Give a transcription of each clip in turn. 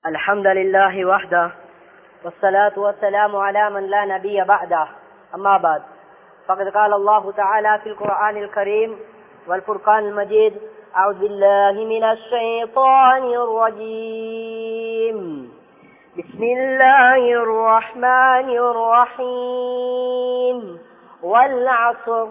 الحمد لله وحده والصلاة والسلام على من لا نبي بعده أما بعد فقد قال الله تعالى في القرآن الكريم والفرقان المجيد أعوذ بالله من الشيطان الرجيم بسم الله الرحمن الرحيم والعصر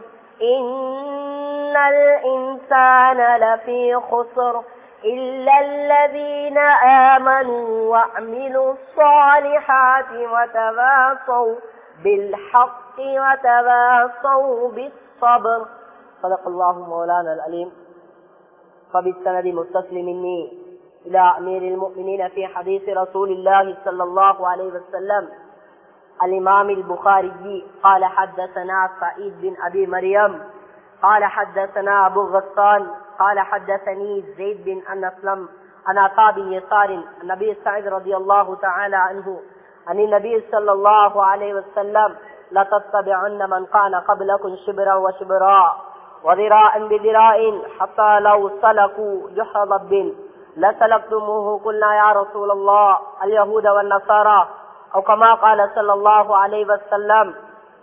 إن الإنسان لفي خسر إلا الذين آمنوا وعملوا الصالحات وتواصوا بالحق وتواصوا بالصبر صدق الله مولانا العليم فبالسند متصل مني إلى أمير المؤمنين في حديث رسول الله صلى الله عليه وسلم الإمام البخاري قال حدثنا سعيد بن أبي مريم قال حدثنا أبو غسان قال حدثني زيد بن أن أسلم عن عطاء بن يسار النبي سعيد رضي الله تعالى عنه عن النبي صلى الله عليه وسلم لتتبعن من كان قبلكم شبرا وشبرا وذراعا بذراع حتى لو سلكوا جحر ضب لسلكتموه قلنا يا رسول الله اليهود والنصارى أو كما قال صلى الله عليه وسلم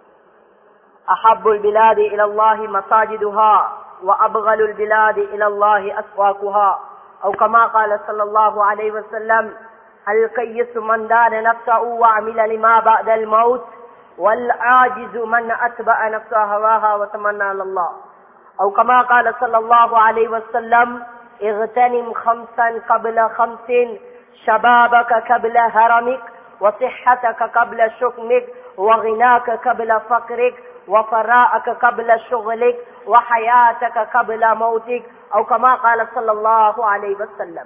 أحب البلاد إلى الله مساجدها وأبغل البلاد إلى الله أسواقها أو كما قال صلى الله عليه وسلم الكيس من دان نفسه وعمل لما بعد الموت والعاجز من أتبع نفسه هواها وتمنى على الله أو كما قال صلى الله عليه وسلم اغتنم خمسا قبل خمس شبابك قبل هرمك وصحتك قبل شكمك وغناك قبل فقرك وفراءك قبل شغلك وحياتك قبل موتك أو كما قال صلى الله عليه وسلم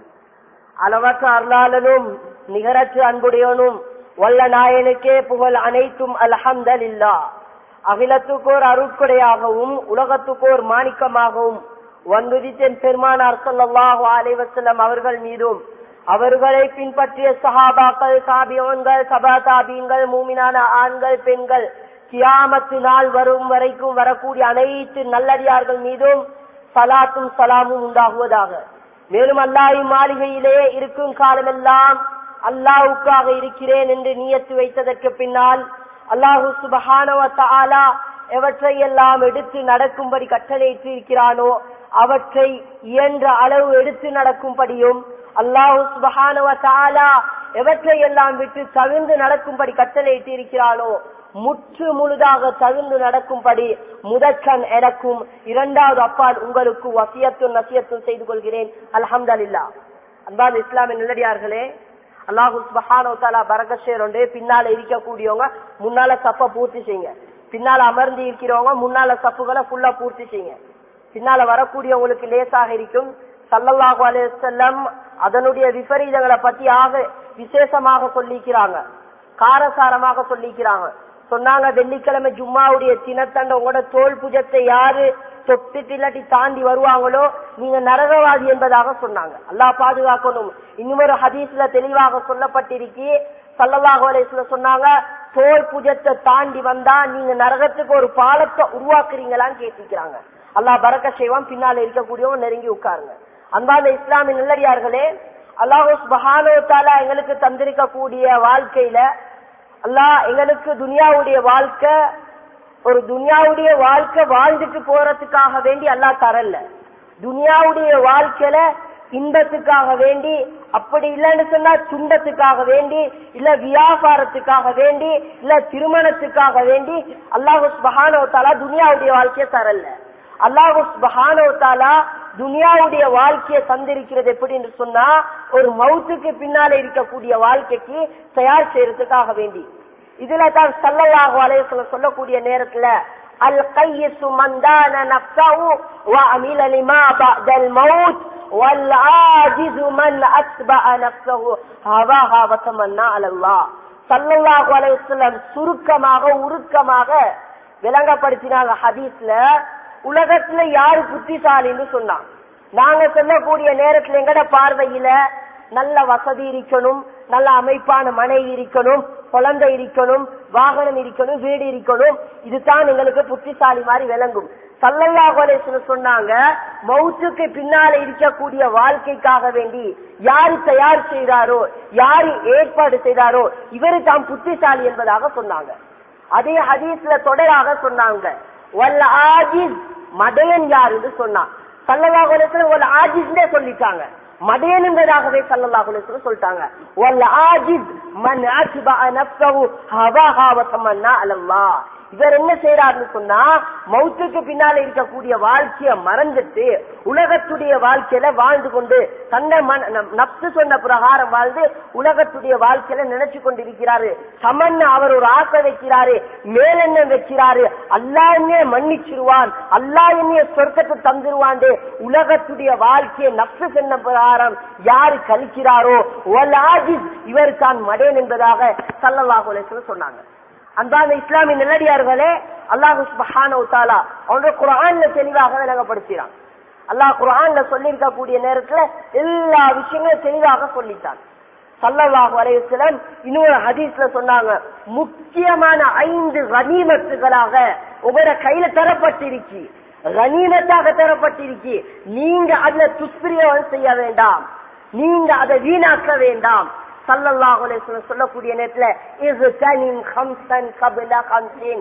அளவற்ற அருளாளனும் நிகரற்ற அன்புடையவனும் வல்ல நாயனுக்கே புகழ் அனைத்தும் அல்ஹம்தலில்லா அகிலத்துக்கோர் அருட்கொடையாகவும் உலகத்துக்கோர் மாணிக்கமாகவும் வந்துதித்தன் பெருமானார் சொல்லல்லாஹு அலைவசல்லம் அவர்கள் மீதும் அவர்களை பின்பற்றிய சஹாபாக்கள் சாபியோன்கள் சபா தாபியங்கள் மூமினான ஆண்கள் பெண்கள் கியாமத்து நாள் வரும் வரைக்கும் வரக்கூடிய அனைத்து நல்லடியார்கள் மீதும் சலாத்தும் சலாமும் உண்டாகுவதாக மேலும் அல்லாஹி மாளிகையிலே இருக்கும் காலமெல்லாம் அல்லாவுக்காக இருக்கிறேன் என்று நியத்து வைத்ததற்கு பின்னால் அல்லாஹு சுபஹானவ தாலா எவற்றை எல்லாம் எடுத்து நடக்கும்படி கட்டளையிட்டு இருக்கிறானோ அவற்றை இயன்ற அளவு எடுத்து நடக்கும்படியும் அல்லாஹு சுபஹானவ தாலா எவற்றை எல்லாம் விட்டு தவிர்ந்து நடக்கும்படி கட்டளையிட்டு இருக்கிறானோ முற்று முழுதாக தவிர்ந்து நடக்கும்படி முதற்கண் எனக்கும் இரண்டாவது அப்பால் உங்களுக்கு வசியத்தும் நசியத்தும் செய்து கொள்கிறேன் அலமதுல்லா அன்பான இஸ்லாமிய நல்லடியார்களே அல்லாஹு சுபஹானோ தாலா பரகஷேர் ஒன்று பின்னால இருக்கக்கூடியவங்க முன்னால சப்ப பூர்த்தி செய்யுங்க பின்னால அமர்ந்து இருக்கிறவங்க முன்னால சப்புகளை ஃபுல்லா பூர்த்தி செய்யுங்க பின்னால வரக்கூடியவங்களுக்கு லேசாக இருக்கும் சல்லல்லாஹு அலையம் அதனுடைய விபரீதங்களை பத்தி ஆக விசேஷமாக சொல்லிக்கிறாங்க காரசாரமாக சொல்லிக்கிறாங்க சொன்னாங்க வெள்ளிக்கிழமை ஜும்மாவுடைய தினத்தண்ட உங்களோட தோல் புஜத்தை யாரு தொட்டு இல்லாட்டி தாண்டி வருவாங்களோ நீங்க நரகவாதி என்பதாக சொன்னாங்க அல்லா பாதுகாக்கணும் இன்னும் ஹதீஸ்ல தெளிவாக சொல்லப்பட்டிருக்கி சல்லல்லாஹு அலைஸ்ல சொன்னாங்க தோல் புஜத்தை தாண்டி வந்தா நீங்க நரகத்துக்கு ஒரு பாலத்தை உருவாக்குறீங்களான்னு கேட்டிருக்கிறாங்க அல்லாஹ் பறக்க செய்வான் பின்னால இருக்கக்கூடியவங்க நெருங்கி உட்காருங்க அன்பான இஸ்லாமிய நல்லடியார்களே அல்லாஹு பஹானோ தாலா எங்களுக்கு தந்திருக்கக்கூடிய வாழ்க்கையில அல்லாஹ் எங்களுக்கு துனியாவுடைய வாழ்க்கை ஒரு துனியாவுடைய வாழ்க்கை வாழ்ந்துட்டு போறதுக்காக வேண்டி அல்லா தரல துனியாவுடைய வாழ்க்கையில இன்பத்துக்காக வேண்டி அப்படி இல்லைன்னு சொன்னா துண்டத்துக்காக வேண்டி இல்ல வியாபாரத்துக்காக வேண்டி இல்ல திருமணத்துக்காக வேண்டி அல்லாஹு பஹானோ தாலா துனியாவுடைய வாழ்க்கைய தரல அல்லாஹு பஹானோ தாலா துனியாவுடைய வாழ்க்கையை தந்திருக்கிறது எப்படின்னு சொன்னா ஒரு மவுத்துக்கு பின்னால இருக்கக்கூடிய வாழ்க்கைக்கு தயார் செய்யறதுக்காக வேண்டி இதுல தான் சல்லல்லாஹு அலைஹி சொல்லக்கூடிய நேரத்துல அல் கையசு மந்தான நஃப்ஸஹு வ அமில லிமா பஅதல் மவுத் வல் ஆஜிசு மன் அஸ்பஅ நஃப்ஸஹு ஹவாஹா வ தமன்னா அலல்லாஹ் சல்லல்லாஹு அலைஹி வஸல்லம் சுருக்கமாக உருக்கமாக விளங்கப்படுத்தினாங்க ஹதீஸ்ல உலகத்துல யாரு புத்திசாலின்னு சொன்னான் நாங்க சொல்லக்கூடிய நேரத்துல எங்கட பார்வையில நல்ல வசதி இருக்கணும் நல்ல அமைப்பான மனைவி இருக்கணும் குழந்தை இருக்கணும் வாகனம் இருக்கணும் வீடு இருக்கணும் இதுதான் எங்களுக்கு புத்திசாலி மாதிரி விளங்கும் சல்லல்லாஹு அலைஹி வஸல்லம் சொன்னாங்க மௌத்துக்கு பின்னால இருக்கக்கூடிய வாழ்க்கைக்காக வேண்டி யாரு தயார் செய்தாரோ யாரு ஏற்பாடு செய்தாரோ இவரு தாம் புத்திசாலி என்பதாக சொன்னாங்க அதே ஹதீஸ்ல தொடராக சொன்னாங்க வல்ல ஆஜிஸ் மடையன் யார் என்று சொன்னான் சல்லல்லாஹு அலைஹி வஸல்லம் வல்ல ஆஜிஸ்னே சொல்லிட்டாங்க மடையன் என்பதாகவே சல்லல்லாஹு அலைஹி வஸல்லம் சொல்லிட்டாங்க வல்ல ஆஜிஸ் மன் அத்பா நஃப்ஸஹு ஹவாஹா வ தமன்னா அலல்லாஹ் இவர் என்ன செய்யறாருன்னு சொன்னா மௌத்துக்கு பின்னால இருக்கக்கூடிய வாழ்க்கைய மறந்துட்டு உலகத்துடைய வாழ்க்கையில வாழ்ந்து கொண்டு தன்னை மன- நம்- நப்சு சொன்ன பிரகாரம் வாழ்ந்து உலகத்துடைய வாழ்க்கையில நினைச்சு கொண்டிருக்கிறாரு சமன்னு அவர் ஒரு ஆசை வைக்கிறாரு மேலெண்ணம் வைக்கிறாரு அல்லா என்னைய மன்னிச்சிருவான் அல்லா என்னைய சொர்க்கத்தை தந்துருவான் உலகத்துடைய வாழ்க்கையை நப்சு சொன்ன பிரகாரம் யாரு கழிக்கிறாரோ வல் ஆஜிஸ் இவர் தான் மடேன் என்பதாக சல்லல்லாஹு அலைஹி வஸல்லம் சொன்னாங்க அன்பான இஸ்லாமிய நல்லடியார்களே அல்லாஹு சுப்ஹானஹு தஆலா அவனுடைய குர்ஆன்ல தெளிவாக விளங்கப்படுத்தினான் அல்லாஹ் குர்ஆன்ல சொல்லியிருக்கக்கூடிய நேரத்துல எல்லா விஷயங்களும் தெளிவாக சொல்லிட்டான் சல்லல்லாஹு அலைஹி வஸல்லம் இன்னொரு ஹதீஸ்ல சொன்னாங்க முக்கியமான ஐந்து கனிமத்துகளாக உங்களோட கையில தரப்பட்டிருக்கி கனிமத்தாக தரப்பட்டிருக்கி நீங்க அதுல துஷ்பிரயோகம் செய்ய வேண்டாம் நீங்க அதை வீணாக்க வேண்டாம் சல்லல்லாஹு அலைஹி வஸல்லம் சொல்லக்கூடிய நேரத்துல இது தனின் ஹம்சன் கபில ஹம்சின்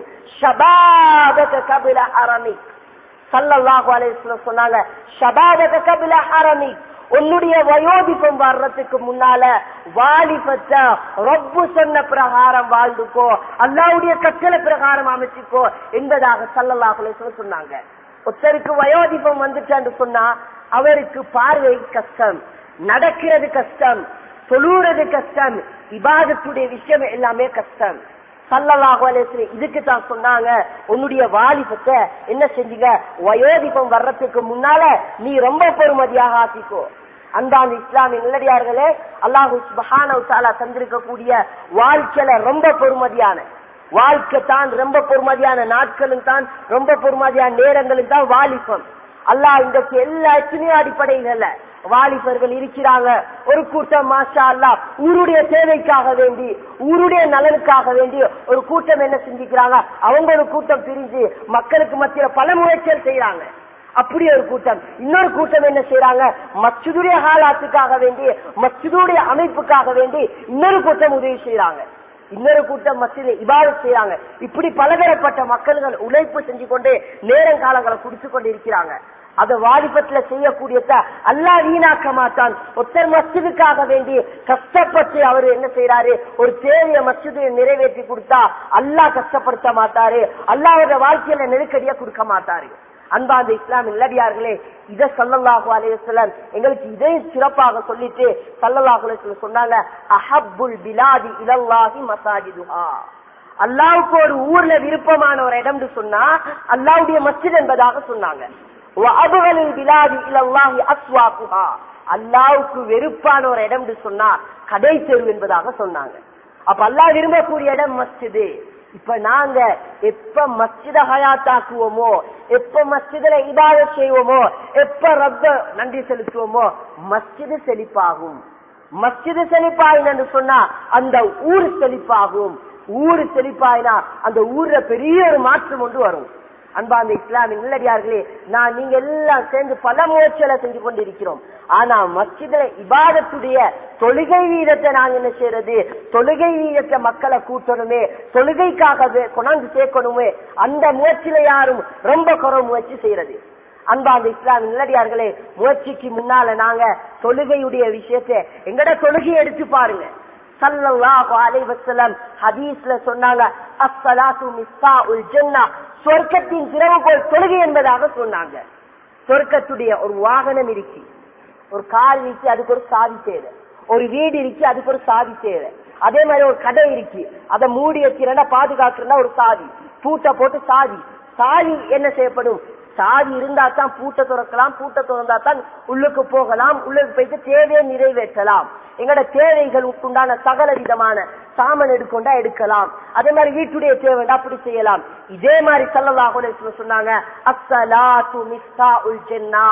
ஷபாபக கபில ஹரமிக் சல்லல்லாஹு அலைஹி வஸல்லம் சொன்னாங்க ஷபாபக கபில ஹரமிக் உன்னுடைய வயோதிபம் வர்றதுக்கு முன்னால வாலிபத்தை ரப்பு சொன்ன பிரகாரம் வாழ்ந்துக்கோ அல்லாவுடைய கட்டளை பிரகாரம் அமைச்சுக்கோ என்பதாக சல்லல்லாஹு அலைஹி வஸல்லம் சொன்னாங்க ஒருத்தருக்கு வயோதிபம் வந்துட்டான்னு சொன்னா அவருக்கு பார்வை கஷ்டம் நடக்கிறது கஷ்டம் தொழுறது கஷ்டம் இபாதத்துடைய விஷயம் எல்லாமே கஷ்டம் சல்லல்லாஹு அலைஹி வஸல்லம் இதுக்கு தான் சொன்னாங்க உன்னுடைய வாலிபத்தை என்ன செஞ்சீங்க வயோதிபம் வர்றதுக்கு முன்னால நீ ரொம்ப பொறுமதியாக ஆக்கிக்கோ அந்தாந்த இஸ்லாமிய நல்லடியார்களே அல்லாஹு சுப்ஹானஹு தஆலா தந்திருக்கக்கூடிய வாழ்க்கையில ரொம்ப பொறுமதியான வாழ்க்கை தான் ரொம்ப பொறுமதியான நாட்களும் தான் ரொம்ப பொறுமதியான நேரங்களும் தான் வாலிபம் அல்லாஹ் இன்றைக்கு எல்லா எத்தனையோ அடிப்படைகள்ல வாலிபர்கள் இருக்கிறாங்க ஒரு கூட்டம் மாஷா அல்லாஹ் ஊருடைய தேவைக்காக வேண்டி ஊருடைய நலனுக்காக வேண்டி ஒரு கூட்டம் என்ன செஞ்சுக்கிறாங்க அவங்க ஒரு கூட்டம் பிரிஞ்சு மக்களுக்கு மத்தியில பல முயற்சிகள் செய்யறாங்க அப்படி ஒரு கூட்டம் இன்னொரு கூட்டம் என்ன செய்யறாங்க மஸ்ஜிதுடைய ஹாலாத்துக்காக வேண்டி மஸ்ஜிதுடைய அமைப்புக்காக வேண்டி இன்னொரு கூட்டம் உதவி செய்யறாங்க இன்னொரு கூட்டம் மத்தியில இபாதத் செய்யறாங்க இப்படி பலதரப்பட்ட மக்கள்கள் உழைப்பு செஞ்சு கொண்டு நேரம் காலங்களை குடிச்சு கொண்டு இருக்கிறாங்க அத வாலிபத்துல செய்யக்கூடியத அல்லாஹ் வீணாக்க மாட்டான் ஒருத்தர் மஸ்ஜிதுக்காக வேண்டி கஷ்டப்பட்டு அவரு என்ன செய்யறாரு ஒரு தேவைய மஸ்ஜிது நிறைவேற்றி கொடுத்தா அல்லாஹ் கஷ்டப்படுத்த மாட்டாரு அல்லாஹோட வாழ்க்கையில நெருக்கடியா கொடுக்க மாட்டாரு அன்பாந்த இஸ்லாம் இல்லடியார்களே இத சல்லல்லாஹு அலைஹி வஸல்லம் எங்களுக்கு இதையும் சிறப்பாக சொல்லிட்டு சல்லல்லாஹு அலைஹி வஸல்லம் சொன்னாங்க அஹப்புல் பிலாதி இலல்லாஹி மசாஜிதுஹா அல்லாஹ்வுக்கு ஒரு ஊர்ல விருப்பமான ஒரு இடம்னு சொன்னா அல்லாஹ்வுடைய மஸ்ஜித் என்பதாக சொன்னாங்க வஅபகலில் பிலாதி இலல்லாஹி அஸ்வாகுஹா அல்லாஹ்வுக்கு வெறுப்பான ஒரு இடம்னு சொன்னா கடை தெரு என்பதாக சொன்னாங்க அப்ப அல்லாஹ் விரும்பக்கூடிய இடம் மஸ்ஜிது இப்ப நாங்க எப்ப மஸ்ஜித ஹயாத்தாக்குவோமோ எப்ப மஸ்ஜிதுல இபாத செய்வோமோ எப்ப ரப்ப நன்றி செலுத்துவோமோ மஸ்ஜிது செழிப்பாகும் மஸ்ஜிது செழிப்பாயின்னு சொன்னா அந்த ஊர் செழிப்பாகும் ஊர் செழிப்பாயினா அந்த ஊர்ல பெரிய ஒரு மாற்றம் ஒன்று வரும் அன்பா அந்த இஸ்லாமின் நல்லடியார்களே நான் நீங்க எல்லாம் சேர்ந்து பல முயற்சிகளை செஞ்சு கொண்டிருக்கிறோம் ஆனா மஸ்ஜிதுல இபாதத்துடைய தொழுகை வீதத்தை நாங்க என்ன செய்யறது தொழுகை வீதத்தை மக்களை கூட்டணுமே தொழுகைக்காக வே- கொண்டாந்து சேர்க்கணுமே அந்த முயற்சியில யாரும் ரொம்ப குறவு முயற்சி செய்யறது அன்பா அந்த இஸ்லாமின் நல்லடியார்களே முயற்சிக்கு முன்னால நாங்க தொழுகையுடைய விஷயத்தை எங்கட தொழுகையை எடுத்து பாருங்க சல்லல்லாஹு அலைஹி வஸல்லம் ஹதீஸ்ல சொன்னாங்க அஸ்ஸலாத்து மிஸ்ஸாஉல் ஜன்னah சொர்க்கத்தின் திறவுகோல் தொழுகை என்பதாக சொன்னாங்க சொர்க்கத்துடைய ஒரு வாகனம் இருக்கு ஒரு கார் இருக்கு அதுக்கு ஒரு சாவி தேவை ஒரு வீடு இருக்கு அதுக்கு ஒரு சாவி தேவை அதே மாதிரி ஒரு கடை இருக்கு அதை மூடி வைக்கிறேன்னா பாதுகாக்கிறேன்னா ஒரு சாவி பூட்டை போட்டு சாவி சாவி என்ன செய்யப்படும் சாவி இருந்தா தான் பூட்டை திறக்கலாம் பூட்டை திறந்தா தான் உள்ளுக்கு போகலாம் உள்ளுக்கு போயிட்டு தேவையை நிறைவேற்றலாம் எங்களோட தேவைகளுக்கு உண்டான சகல விதமான சாமன் எடுக்கொண்டா எடுக்கலாம் அதே மாதிரி வீட்டுடைய தேவைண்டா அப்படி செய்யலாம் இதே மாதிரி சல்லல்லாஹு அலைஹி வஸல்லம் சொன்னாங்க அஸ்ஸலாத்து மிஸ்ஸாஉல் ஜன்னா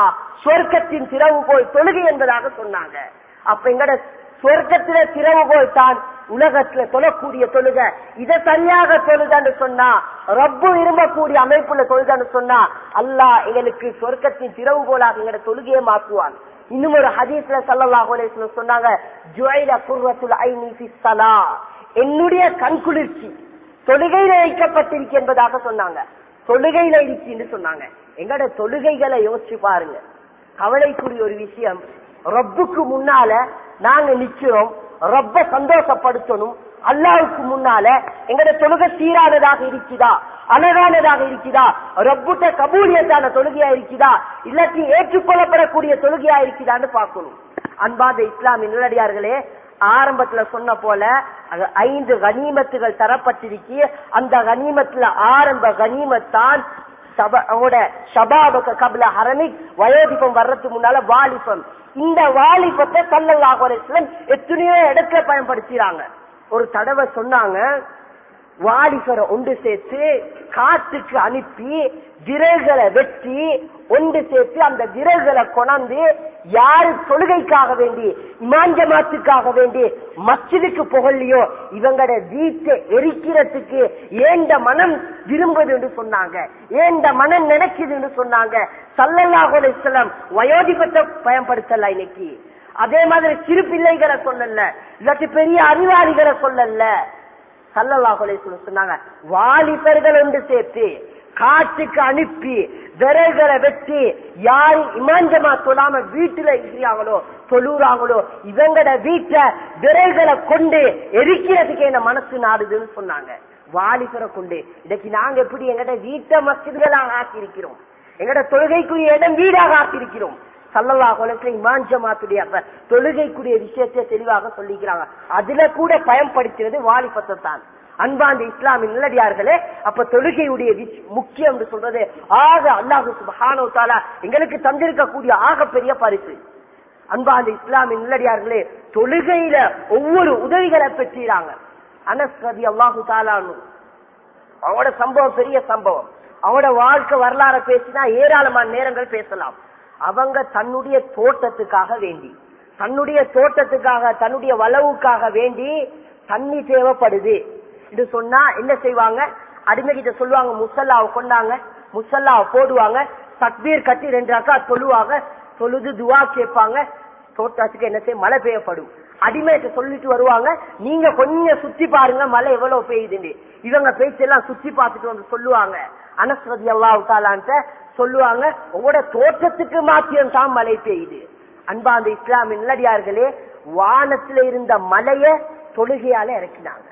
சொர்க்கத்தின் திறவுகோல் தொழுகை என்பதாக சொன்னாங்க அப்ப எங்கட சொர்க்கத்தில திறவுகோல் தான் உலகத்துல தொழக்கூடிய தொழுக இதை சரியாக தொழுதான்னு சொன்னா ரப்பு விரும்பக்கூடிய அமைப்புல தொழுதான்னு சொன்னா அல்லாஹ் எங்களுக்கு சொர்க்கத்தின் திறவுகோலாக எங்களோட தொழுகையை மாற்றுவான் இன்னும் ஒரு ஹதீஸ்ல சல்லல்லாஹு அலைஹி வஸல்லம் சொன்னாங்க ஜுவைல குர்ரத்துல் ஐனி ஃபிஸ் ஸலா என்னுடைய கண்குளிர்ச்சி தொழுகையில வைக்கப்பட்டிருக்கு என்பதாக சொன்னாங்க தொழுகையில இருக்குன்னு சொன்னாங்க எங்கட தொழுகைகளை யோசிச்சு பாருங்க கவலைக்குரிய ஒரு விஷயம் ரப்புக்கு முன்னால நாங்க நிக்கிறோம் ரப்ப சந்தோஷப்படுத்தணும் அல்லாவுக்கு முன்னால எங்கட தொழுகை சீரானதாக இருக்குதா அழகானதாக இருக்குதா ரப்புட்ட கபூலியத்தான தொழுகையா இருக்குதா இல்லாட்டி ஏற்றுக்கொள்ளப்படக்கூடிய தொழுகையா இருக்குதான்னு பார்க்கணும் அன்பாத இஸ்லாமின் நிலடியார்களே ஆரம்பத்துல சொன்ன போல அங்க ஐந்து கனிமத்துகள் தரப்பட்டிருக்கு அந்த கனிமத்துல ஆரம்ப கனிமத்தான் கபல ஹரமிக் வயோதிபம் வர்றதுக்கு முன்னால வாலிபம் இந்த வாலிபத்தை சல்லல்லாஹு அலைஹி வஸல்லம் எத்தனையோ இடத்துல பயன்படுத்திறாங்க ஒரு தடவை சொன்னாங்க வாலிபரை ஒன்று சேர்த்து காட்டுக்கு அனுப்பி விரல்களை வெட்டி ஒன்று சேர்த்து அந்த விரல்களை கொணந்து யாரு தொழுகைக்காக வேண்டி இமாஞ்சமாத்துக்காக வேண்டி மச்சிதுக்கு புகழ்லையோ இவங்களோட வீட்டை எரிக்கிறதுக்கு ஏண்ட மனம் விரும்புதுன்னு சொன்னாங்க ஏண்ட மனம் நினைக்குதுன்னு சொன்னாங்க சல்லல்லாஹு அலைஹி வஸல்லம் வயோதிபத்தை பயன்படுத்தல இன்னைக்கு அதே மாதிரி சிறு பிள்ளைகளை சொல்லல இல்லாட்டி பெரிய அறிவாளிகளை சொல்லல சல்லல்லாஹுலே சொன்னாங்க வாலிபர்கள் ஒன்று சேர்த்து காட்டுக்கு அனுப்பி விரல்களை வெட்டி யாரு இமாஞ்சமா தொழாம வீட்டுல இருக்கிறாங்களோ தொழுறாங்களோ இவங்கட வீட்டை விரல்களை கொண்டு எரிக்கிறதுக்கு என்ன மனசு நாடுதுன்னு சொன்னாங்க வாலிபரை கொண்டு இன்னைக்கு நாங்க எப்படி எங்கட வீட்டை மசிதிகளாக ஆக்கி இருக்கிறோம் எங்கட தொழுகைக்குரிய இடம் வீடாக ஆக்கி இருக்கிறோம் சல்லல்லா குலத்துல இமான் ஜமாத்துடைய அப்ப தொழுகைக்குரிய விஷயத்தை தெளிவாக சொல்லிக்கிறாங்க அதுல கூட பயன்படுத்துறது வாலிபத்தை தான் அன்பாந்த இஸ்லாமின் நல்லடியார்களே அப்ப தொழுகையுடைய முக்கியம் என்று சொல்றது ஆக அல்லாஹு சுபஹானோ தாலா எங்களுக்கு தந்திருக்கக்கூடிய ஆக பெரிய பரிசு அன்பாந்த இஸ்லாமின் நல்லடியார்களே தொழுகையில ஒவ்வொரு உதவிகளை பெற்றாங்க அனஸ்ரதி அல்லாஹு தாலானு அவனோட சம்பவம் பெரிய சம்பவம் அவனோட வாழ்க்கை வரலாறு பேசினா ஏராளமான நேரங்கள் பேசலாம் அவங்க தன்னுடைய தோட்டத்துக்காக வேண்டி தன்னுடைய தோட்டத்துக்காக தன்னுடைய வளவுக்காக வேண்டி தண்ணி தேவைப்படுது இது சொன்னா என்ன செய்வாங்க அடிமை கிட்ட சொல்லுவாங்க முசல்லாவை கொண்டாங்க முசல்லாவை போடுவாங்க தக்பீர் கட்டி ரெண்டு அக்கா சொல்லுவாங்க தொழுது துவா கேட்பாங்க தோட்டத்துக்கு என்ன செய்ய மழை பெய்யப்படும் அடிமையிட்ட சொல்லிட்டு வருவாங்க நீங்க கொஞ்சம் சுத்தி பாருங்க மழை எவ்வளவு பெய்யுதுன்னு இவங்க பேச்செல்லாம் சுத்தி பார்த்துட்டு வந்து சொல்லுவாங்க அனஸ்வதி அல்லாவுத்தாலான்ட்ட சொல்லுவாங்க உங்களோட தோட்டத்துக்கு மாத்தியம் தான் மழை பெய்யுது அன்பா அந்த இஸ்லாமின் நல்லடியார்களே வானத்துல இருந்த மலைய தொழுகையால இறக்கினாங்க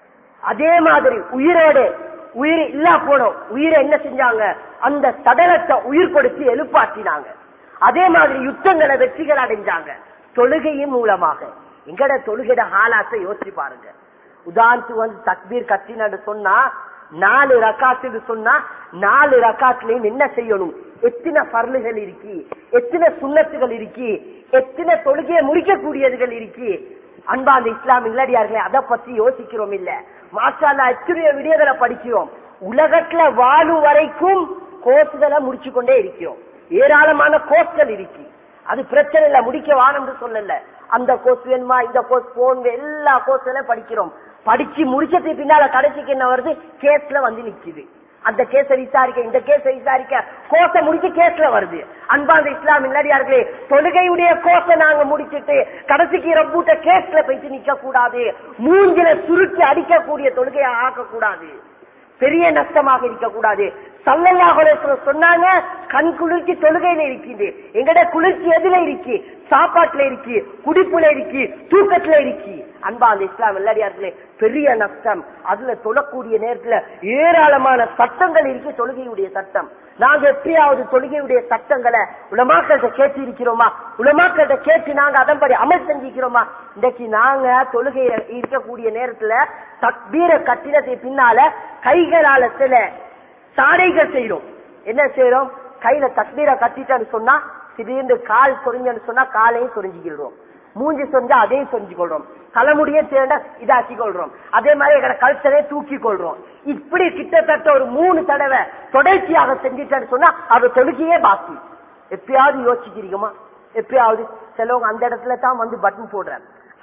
அதே மாதிரி உயிரோட உயிர் இல்லா போனோம் உயிரை என்ன செஞ்சாங்க அந்த சடலத்தை உயிர் கொடுத்து எழுப்பாட்டினாங்க அதே மாதிரி யுத்தங்களை வெற்றிகள் அடைஞ்சாங்க தொழுகையின் மூலமாக எங்கட தொழுகைட ஹாலாத்தை யோசிச்சு பாருங்க உதாரணத்துக்கு வந்து தக்பீர் கத்தினு சொன்னா நாலு ரக்காத்துக்கு சொன்னா நாலு ரக்காத்துலயும் என்ன செய்யணும் எத்தனை பர்லுகள் இருக்கு எத்தனை சுண்ணத்துகள் இருக்கு எத்தனை தொழுகையை முடிக்கக்கூடியதுகள் இருக்கு அன்பா அந்த இஸ்லாம் இல்லடியார்களே அதை பத்தி யோசிக்கிறோம் இல்ல மாஷால்லா எத்தனையோ விடியகளை படிக்கிறோம் உலகத்துல வாழும் வரைக்கும் கோர்ஸ்களை முடிச்சு கொண்டே இருக்கிறோம் ஏராளமான கோர்ஸ்கள் இருக்கு அது பிரச்சனை இல்ல முடிக்க வானம்னு சொல்லல அந்த கோர்ஸ் வேணுமா இந்த கோர்ஸ் போன் எல்லா கோர்ஸ்களும் படிக்கிறோம் படிச்சு முடிச்சதுக்கு பின்னால கடைசிக்கு என்ன வருது கேஸ்ல வந்து நிக்குது அந்த கேஸ விசாரிக்க இந்த கேஸ விசாரிக்க கோர்ஸ முடிச்சு கேஸ்ல வருது அன்பாந்த இஸ்லாம் இல்லடியார்களே தொழுகையுடைய கோர்ஸ நாங்க முடிச்சிட்டு கடைசிக்கு ரப்பூட்ட கேஸ்ல போயிட்டு நிக்க கூடாது மூஞ்சில சுருக்கி அடிக்கக்கூடிய தொழுகையை ஆக்க கூடாது பெரிய நஷ்டமாக இருக்கக்கூடாது சல்லல்லாஹு சொன்னாங்க கண் குளிர்ச்சி தொழுகையில இருக்குது எங்கட குளிர்ச்சி எதுல இருக்கு சாப்பாட்டுல இருக்கு குடிப்புல இருக்கு தூக்கத்துல இருக்கு அன்பா அந்த இஸ்லாம் எல்லாரியார்களே பெரிய நஷ்டம் அதுல தொழக்கூடிய நேரத்துல ஏராளமான சட்டங்கள் இருக்கு தொழுகையுடைய சட்டம் நாங்க எப்படியாவது தொழுகையுடைய சட்டங்களை உலமாக்கள்கிட்ட கேட்டு இருக்கிறோமா உலமாக்கள்கிட்ட கேட்டு நாங்க அதன்படி அமல் செஞ்சுக்கிறோமா இன்றைக்கு நாங்க தொழுகையில இருக்கக்கூடிய நேரத்துல தக்பீர கட்டிடத்தை பின்னால கைகளால சில சாடைகள் செய்யறோம் என்ன செய்யறோம் கையில தக்பீரை கட்டிட்டேன்னு சொன்னா திடீர்னு கால் சொரிஞ்சன்னு சொன்னா காலையும் சொரிஞ்சுக்கிறோம் மூஞ்சி சொரிஞ்சா அதையும் சொரிஞ்சு கொள்றோம் தலைமுடியே சேர்ந்தா இதாக்கி கொள்றோம் அதே மாதிரி எங்களை கல்ச்சரே தூக்கி கொள்றோம் இப்படி கிட்டத்தட்ட ஒரு மூணு தடவை தொடர்ச்சியாக செஞ்சுட்டேன்னு சொன்னா அது தொழுகையே பாக்கி எப்பயாவது யோசிக்கிறீங்கம்மா எப்பயாவது சிலவங்க அந்த இடத்துல தான் வந்து பட்டன் போடுறாங்க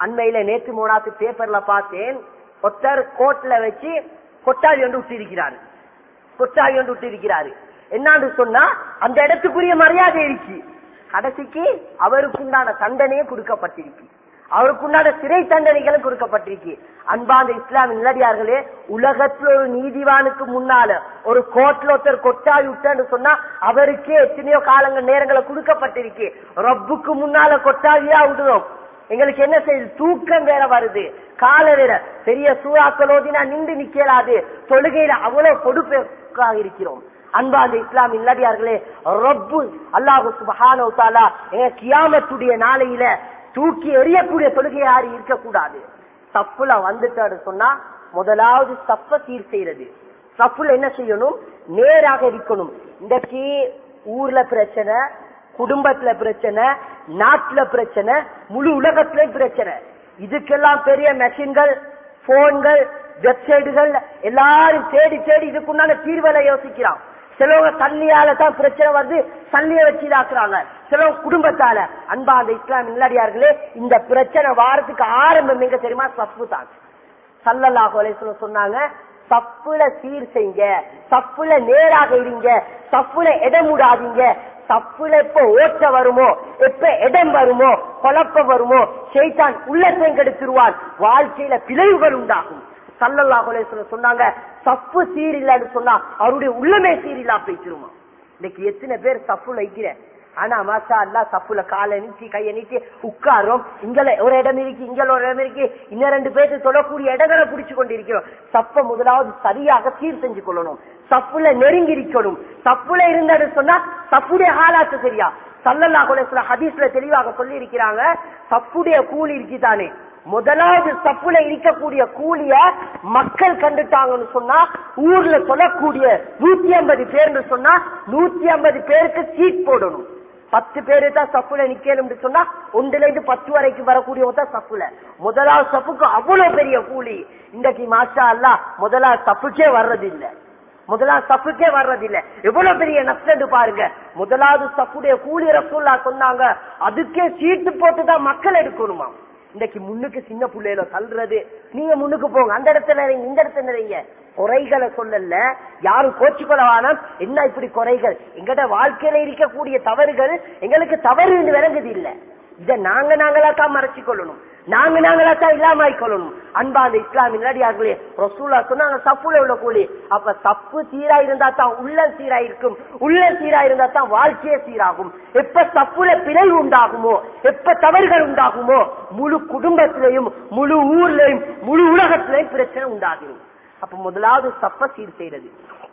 அண்மையில நேற்று மூணாத்து பேப்பர்ல பார்த்தேன் ஒருத்தர் கோட்ல வச்சு கொட்டாவி ஒன்று விட்டிருக்கிறாரு கொட்டாவி ஒன்று விட்டிருக்கிறாரு என்னான்னு சொன்னா அந்த இடத்துக்குரிய மரியாதை இருக்கு கடைசிக்கு அவருக்குண்டான தண்டனையே கொடுக்கப்பட்டிருக்கு அவருக்குண்டான சிறை தண்டனைகளும் கொடுக்கப்பட்டிருக்கு அன்பாந்த இஸ்லாம் நிலடியார்களே உலகத்துல ஒரு நீதிவானுக்கு முன்னால ஒரு கோட்ல ஒருத்தர் கொட்டாவி விட்டான்னு சொன்னா அவருக்கே எத்தனையோ காலங்கள் நேரங்களை கொடுக்கப்பட்டிருக்கு ரப்புக்கு முன்னால கொட்டாவியா விடுறோம் எங்களுக்கு என்ன செய்யுது தூக்கம் வேற வருது கால வேற பெரிய சூறாக்கள் ஓதினா நின்று நிக்கலாது தொழுகையில அவ்வளவு பொறுப்பாக இருக்கிறோம் அன்பாந்த இஸ்லாம் இல்லடியார்களே ரப்பு அல்லாஹு சுபஹானோ தாலா எங்க கியாமத்துடைய நாளையில தூக்கி எறியக்கூடிய தொழுகை யாரு இருக்கக்கூடாது சப்புல வந்துட்டாரு சொன்னா முதலாவது சப்ப சீர் செய்யறது சப்புல என்ன செய்யணும் நேராக இருக்கணும் இன்றைக்கு ஊர்ல பிரச்சனை குடும்பத்துல பிரச்சனை நாட்டுல பிரச்சனை முழு உலகத்திலயும் பிரச்சனை இதுக்கெல்லாம் பெரிய மெஷின்கள் போன்கள் வெப்சைட்டுகள் எல்லாரும் தேடி தேடி இதுக்குண்டான தீர்வுகளை யோசிக்கிறான் சிலவங்க தண்ணியால தான் பிரச்சனை வருது தண்ணிய வச்சு இதாக்குறாங்க சிலவங்க குடும்பத்தால அன்பா அந்த இஸ்லாம் இல்லாடியார்களே இந்த பிரச்சனை வாரத்துக்கு ஆரம்பம் எங்க தெரியுமா சப்பு தான் சல்லல்லாஹு அலைஹி சொன்னாங்க தப்புல சீர் செய்யுங்க தப்புல நேராக இருங்க தப்புல இடம் விடாதீங்க தப்புல எப்ப ஓட்ட வருமோ எப்ப இடம் வருமோ குழப்பம் வருமோ ஷைத்தான் உள்ளத்தையும் கெடுத்துருவான் வாழ்க்கையில பிழைவுகள் உண்டாகும் சல்லல்லாஹு அலைஹி வஸல்லம் சொன்னாங்க தப்பு சீரில்லன்னு சொன்னா அவருடைய உள்ளமே சீரில்லா போயிட்டுருமா இன்னைக்கு எத்தனை பேர் தப்புல வைக்கிறேன் ஆனா மாசா அல்லா தப்புல காலை நீட்டி கையை நீட்டி உட்காரோம் இங்கல ஒரு இடம் இருக்கு இங்கல ஒரு இடம் இருக்கு இன்னும் ரெண்டு பேருக்கு சொல்லக்கூடிய இடங்களை புடிச்சு கொண்டிருக்கிறோம் தப்ப முதலாவது சரியாக சீர் செஞ்சு கொள்ளணும் தப்புல நெருங்கி இருக்கணும் தப்புல இருந்தது சொன்னா தப்புடைய ஹாலாத்து சரியா சல்லல்லா குலேஸ்வர ஹதீஸ்ல தெளிவாக சொல்லி இருக்கிறாங்க தப்புடைய கூலி இருக்குதானே முதலாவது தப்புல இருக்கக்கூடிய கூலிய மக்கள் கண்டுட்டாங்கன்னு சொன்னா ஊர்ல சொல்லக்கூடிய நூத்தி ஐம்பது பேர்னு சொன்னா நூத்தி ஐம்பது பேருக்கு சீட் போடணும் பத்து பேரு தான் சப்புல நிக்கணும்னு சொன்னா ஒன்றுல இருந்து பத்து வரைக்கும் வரக்கூடியவங்க தான் சப்புல முதலாவது சப்புக்கு அவ்வளவு பெரிய கூலி இன்றைக்கு மாஷா அல்ல முதலாவது சப்புக்கே வர்றது இல்ல முதலாவது சப்புக்கே வர்றதில்ல எவ்வளவு பெரிய நஷ்டம் பாருங்க முதலாவது சப்புடைய கூலி ரசூல்லா சொன்னாங்க அதுக்கே சீட்டு போட்டுதான் மக்கள் எடுக்கணுமா இன்னைக்கு முன்னுக்கு சின்ன பிள்ளையில தள்ளுறது நீங்க முன்னுக்கு போங்க அந்த இடத்துல நிறைங்க இந்த இடத்துல நிறைங்க குறைகளை சொல்லல யாரும் கோச்சிக்கொள்ள வேணாம் என்ன இப்படி குறைகள் எங்கட வாழ்க்கையில இருக்கக்கூடிய தவறுகள் எங்களுக்கு தவறு விளங்குது இல்ல இத நாங்க நாங்களா தான் மறைச்சு கொள்ளணும் நாங்க நாங்களா தான் இல்லாம கொள்ளணும் அன்பா அந்த இஸ்லாம் இல்லாடியார்களே ரசூலா சொன்னாங்க சப்புல உள்ள கூலி அப்ப தப்பு சீரா இருந்தா தான் உள்ள சீரா இருக்கும் உள்ள சீரா இருந்தா தான் வாழ்க்கையே சீராகும் எப்ப தப்புல பிழை உண்டாகுமோ எப்ப தவறுகள் உண்டாகுமோ முழு குடும்பத்திலையும் முழு ஊர்லயும் முழு உலகத்திலையும் பிரச்சனை உண்டாகும் அப்ப முதலாவது தப்ப சீர் செய்யறது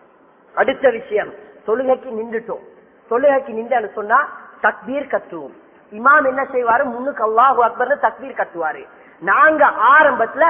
அடுத்த விஷயம் தொழுகைக்கு நின்றுட்டோம் தொழுகைக்கு நின்று சொன்னா தக்பீர் கத்துவோம் இமாம் என்ன செய்வாரு முன்னுக்கு அல்லாஹு அக்பர் தக்பீர் கட்டுவாரு நாங்க ஆரம்பத்துல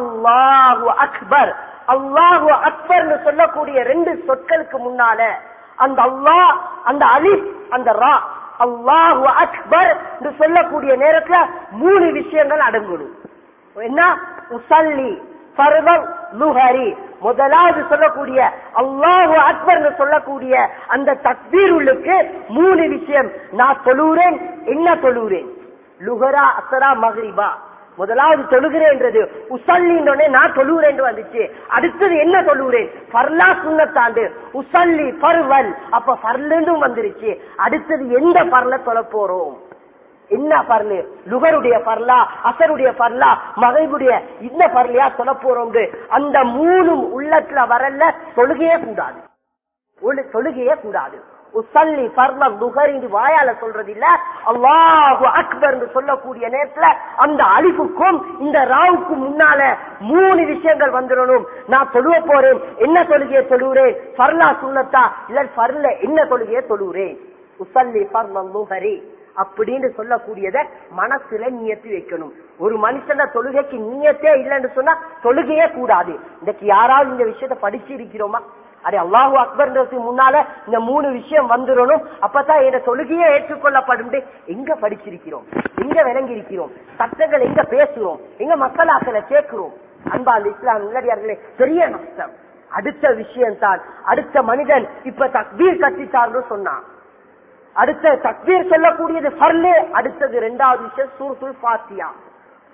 அல்லாஹு அக்பர் அல்லாஹு அக்பர்னு சொல்லக்கூடிய ரெண்டு சொற்களுக்கு முன்னால அந்த அல்லாஹ் அந்த அலிப் அந்த ரா அல்லாஹு அக்பர் என்று சொல்லக்கூடிய நேரத்துல மூணு விஷயங்கள் அடங்கணும் என்ன உசல்லி பருவம் லுஹரி முதலாவது சொல்லக்கூடிய அல்லாஹு அக்பர் சொல்லக்கூடிய அந்த தக்பீருளுக்கு மூணு விஷயம் நான் தொழுகிறேன் என்ன தொழுகிறேன் லுஹரா அசரா மஹ்ரிபா முதலாவது தொழுகிறேன்றது உசல்லின்றோடனே நான் தொழுகிறேன் வந்துச்சு அடுத்தது என்ன தொழுகிறேன் பர்லா சுண்ணத்தாண்டு உசல்லி பர்வல் அப்ப பர்லும் வந்துருச்சு அடுத்தது எந்த பர்ல தொழ போறோம் என்ன பர்லு லுகருடைய பர்லா அசருடைய பர்லா மகைபுடைய இந்த பர்லையா சொல்ல போறோம் அந்த மூணும் உள்ளத்துல வரல தொழுகையே கூடாது ஒழு- தொழுகையே கூடாது உசல்லி பர்லம் நுகர் என்று வாயால சொல்றது இல்ல அல்லாஹு அக்பர் என்று சொல்லக்கூடிய நேரத்துல அந்த அலிஃபுக்கும் இந்த ராவுக்கும் முன்னால மூணு விஷயங்கள் வந்துடணும் நான் தொழுவ போறேன் என்ன தொழுகையை தொழுகிறேன் பர்லா சுண்ணத்தா இல்ல பர்ல என்ன தொழுகையை தொழுகிறேன் உசல்லி பர்லம் நுகரி அப்படின்னு சொல்லக்கூடியத மனசுல நியத்து வைக்கணும் ஒரு மனுஷன தொழுகைக்கு நியத்தே இல்லைன்னு சொன்னா தொழுகையே கூடாது இன்னைக்கு யாராவது இந்த விஷயத்த படிச்சு இருக்கிறோமா அடே அல்லாஹு அக்பர்ன்றதுக்கு முன்னால இந்த மூணு விஷயம் வந்துடணும் அப்பதான் என் தொழுகையே ஏற்றுக்கொள்ளப்படும் எங்க படிச்சிருக்கிறோம் எங்க விளங்கி இருக்கிறோம் சட்டங்கள் எங்க பேசுறோம் எங்க மக்களாக்களை கேட்கிறோம் அன்பா அந்த இஸ்லாம் நல்லடியார்களே பெரிய நஷ்டம் அடுத்த விஷயம் தான் அடுத்த மனிதன் இப்ப தக்பீர் கட்டித்தார்னு சொன்னான் அடுத்த தக்பீர் சொல்லக்கூடியது ஃபர்லே அடுத்தது இரண்டாவது விஷயம் சூரத்துல் ஃபாத்தியா